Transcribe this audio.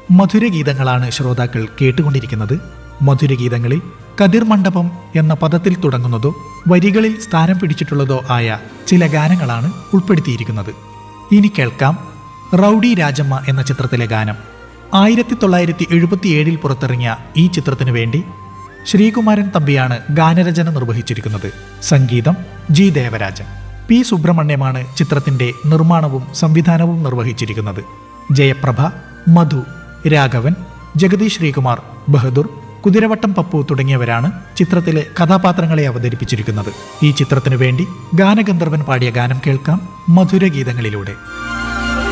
മധുരഗീതങ്ങളാണ് ശ്രോതാക്കൾ കേട്ടുകൊണ്ടിരിക്കുന്നത് മധുരഗീതങ്ങളിൽ കതിർ മണ്ഡപം എന്ന പദത്തിൽ തുടങ്ങുന്നതോ വരികളിൽ സ്ഥാനം പിടിച്ചിട്ടുള്ളതോ ആയ ചില ഗാനങ്ങളാണ് ഉൾപ്പെടുത്തിയിരിക്കുന്നത് ഇനി കേൾക്കാം റൗഡി രാജമ്മ എന്ന ചിത്രത്തിലെ ഗാനം ആയിരത്തി തൊള്ളായിരത്തി എഴുപത്തിയേഴിൽ പുറത്തിറങ്ങിയ ഈ ചിത്രത്തിനു വേണ്ടി ശ്രീകുമാരൻ തമ്പിയാണ് ഗാനരചന നിർവഹിച്ചിരിക്കുന്നത് സംഗീതം ജി ദേവരാജൻ പി സുബ്രഹ്മണ്യമാണ് ചിത്രത്തിന്റെ നിർമ്മാണവും സംവിധാനവും നിർവഹിച്ചിരിക്കുന്നത് ജയപ്രഭ മധു രാഘവൻ ജഗദീഷ് ശ്രീകുമാർ ബഹദൂർ കുതിരവട്ടം പപ്പു തുടങ്ങിയവരാണ് ചിത്രത്തിലെ കഥാപാത്രങ്ങളെ അവതരിപ്പിച്ചിരിക്കുന്നത് ഈ ചിത്രത്തിനു വേണ്ടി ഗാനഗന്ധർവൻ പാടിയ ഗാനം കേൾക്കാം മധുരഗീതങ്ങളിലൂടെ